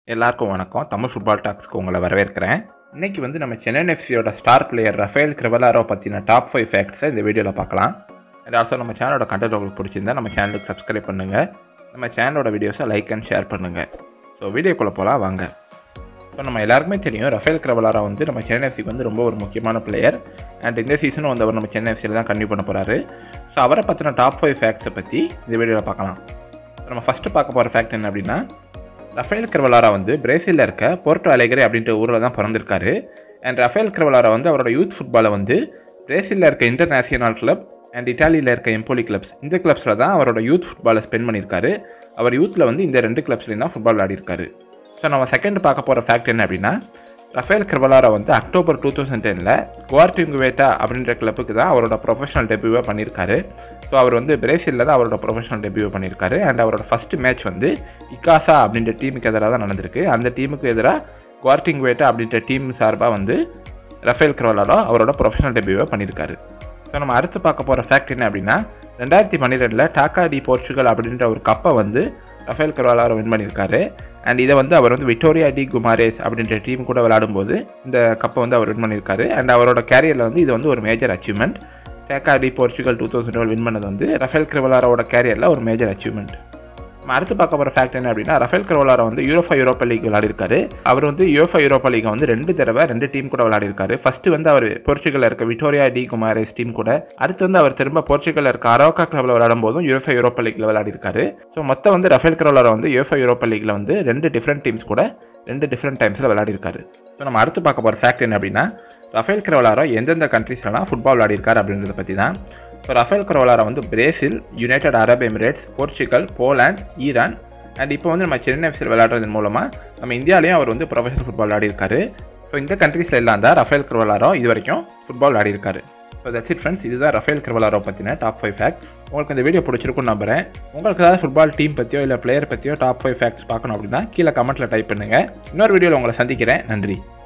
எல்லாருக்கும் வணக்கம் தமிழ் ஃபுட்பால் டாக்ஸ்க்கு உங்களை வரவேற்கிறேன் இன்னைக்கு வந்து நம்ம சென்னை எஃப்சியோட ஸ்டார் பிளேயர் ரஃபேல் கிரிவலாரோ பற்றின டாப் ஃபைவ் ஃபேக்ட்ஸை இந்த வீடியோவில் பார்க்கலாம் அண்ட் ஆல்சோ நம்ம சேனலோட கண்டென்ட் உங்களுக்கு பிடிச்சிருந்தா நம்ம சேனலுக்கு சப்ஸ்கிரைப் பண்ணுங்கள் நம்ம சேனலோட வீடியோஸை லைக் அண்ட் ஷேர் பண்ணுங்கள் ஸோ வீடியோக்குள்ளே போகலாம் வாங்க ஸோ நம்ம எல்லாருக்குமே தெரியும் ரஃபேல் கிரவலாரா வந்து நம்ம சென்னை எஃப்சிக்கு வந்து ரொம்ப ஒரு முக்கியமான பிளேயர் அண்ட் இந்த சீசனும் வந்து அவர் நம்ம சென்னை எஃப்சியில் தான் கன்டினியூ பண்ண போகிறாரு ஸோ அவரை பற்றின டாப் ஃபைவ் ஃபேக்ட்ஸை பற்றி இந்த வீடியோவில் பார்க்கலாம் So, நம்ம ஃபஸ்ட்டு பார்க்க போகிற ஃபேக்ட் என்ன அப்படின்னா ரஃபேல் கிரவலாரா வந்து பிரேசிலில் இருக்க போர்ட்டோ அலைகரே அப்படின்ற ஊரில் தான் பிறந்திருக்காரு அண்ட் ரஃபேல் கிரவலாரா வந்து அவரோட யூத் ஃபுட்பாலை வந்து பிரேசிலில் இருக்க இன்டர்நேஷனல் கிளப் அண்ட் இட்டாலியில் இருக்க எம்போலி கிளப்ஸ் இந்த கிளப்ஸில் தான் அவரோட யூத் ஃபுட்பாலை ஸ்பெண்ட் பண்ணியிருக்காரு அவர் யூத்தில் வந்து இந்த ரெண்டு கிளப்ஸ்லையும் தான் ஃபுட்பால் விளையாடிருக்காரு ஸோ நம்ம செகண்ட் பார்க்க போகிற ஃபேக்ட் என்ன அப்படின்னா ரஃபேல் கிரவலாரா வந்து அக்டோபர் டூ தௌசண்ட் டெனில் குவார்டிங்குவேட்டா அப்படின்ற கிளப்புக்கு தான் அவரோட ப்ரொஃபஷனல் டெபியூவை பண்ணியிருக்காரு ஸோ அவர் வந்து பிரேசிலில் தான் அவரோட ப்ரொஃபஷனல் டெபியூ பண்ணியிருக்காரு அண்ட் அவரோட ஃபர்ஸ்ட் மேட்ச் வந்து இகாசா அப்படின்ற டீமுக்கு எதிராக தான் நடந்திருக்கு அந்த டீமுக்கு எதிராக குவார்டிங்குவேட்டா அப்படின்ற டீம் சார்பாக வந்து ரஃபேல் கிரவலாரா அவரோட ப்ரொஃபஷனல் டெபியூவை பண்ணியிருக்காரு ஸோ நம்ம அடுத்து பார்க்க போகிற ஃபேக்ட் என்ன அப்படின்னா ரெண்டாயிரத்தி பன்னிரெண்டில் டாக்கா டி போர்ச்சுகல் அப்படின்ற ஒரு கப்பை வந்து ரஃபேல் கர்வாலாரோ வின் பண்ணியிருக்காரு அண்ட் இதை வந்து அவர் வந்து விக்டோரியா டி குமாரேஸ் அப்படின்ற டீம் கூட விளையாடும்போது இந்த கப்பை வந்து அவர் வின் பண்ணியிருக்காரு அண்ட் அவரோட கேரியரில் வந்து இது வந்து ஒரு மேஜர் அச்சீவ்மெண்ட் டேக்கா டி Portugal two thousand twelve win பண்ணது வந்து ரஃபேல் கிரவலாரோட கேரியரில் ஒரு மேஜர் அச்சீவ்மெண்ட் நம்ம அடுத்து பார்க்க போகிற ஃபேக்ட் என்ன அப்படின்னா ரஃபேல் கரோலாரா வந்து யூரோஃபா யூரோப்பா லீக் விளையாடிருக்காரு அவர் வந்து யூரோஃபா யூரோப்பா லீக் வந்து ரெண்டு தடவை ரெண்டு டீம் கூட விளையாடிருக்காரு ஃபர்ஸ்ட் வந்து அவர் போர்ச்சுகல்ல இருக்க விக்டோரியா டி குமாரேஸ் டீம் கூட அடுத்து வந்து அவர் திரும்ப போர்ச்சுகல்ல இருக்க அரோக்கா கிளப்ல விளையாடும் போதும் யூரோஃபா யூரோப்பா லீக்ல விளையாடிருக்காரு ஸோ மொத்தம் வந்து ரஃபேல் கரோலாரா வந்து யூரோஃபா யூரோப்பா லீக்ல வந்து ரெண்டு டிஃப்ரெண்ட் டீம்ஸ் கூட ரெண்டு டிஃப்ரெண்ட் டைம்ஸில் விளையாடிருக்காரு ஸோ நம்ம அடுத்து பார்க்க போகிற ஃபேக்ட் என்ன அப்படின்னா ரஃபேல் கிரவலாரோ எந்தெந்த கண்ட்ரீஸ்லாம் ஃபுட்பால் விளையாடிருக்காரு அப்படின்றத பற்றி தான் ஸோ ரஃபேல் கிரவலாரா வந்து Brazil United Arab Emirates Portugal Poland Iran and இப்போ வந்து நம்ம சென்னை எஃப்சியில் விளையாடுறதன் மூலமாக நம்ம இந்தியாலையும் அவர் வந்து ப்ரொஃபஷனல் ஃபுட்பால் விளையாடிருக்காரு ஸோ இந்த கண்ட்ரீஸில் எல்லாம் தான் ரஃபேல் கிரவலாரோ இது வரைக்கும் ஃபுட்பால் விளையாடிருக்காரு ஸோ தட்ஸ் இட் ஃப்ரெண்ட்ஸ் இதுதான் ரஃபேல் கிரவலாரோ பற்றின டாப் ஃபைவ் ஃபேக்ட்ஸ் உங்களுக்கு இந்த வீடியோ பிடிச்சிருக்கும்னு நம்புறேன் உங்களுக்கு ஏதாவது ஃபுட்பால் டீம் பற்றியோ இல்லை பிளேயர் பற்றியோ டாப் ஃபைவ் ஃபேக்ட்ஸ் பார்க்கணும் அப்படின்னா கீழே கமெண்ட்டில் டைப் பண்ணுங்கள் இன்னொரு வீடியோவில் உங்களை சந்திக்கிறேன் நன்றி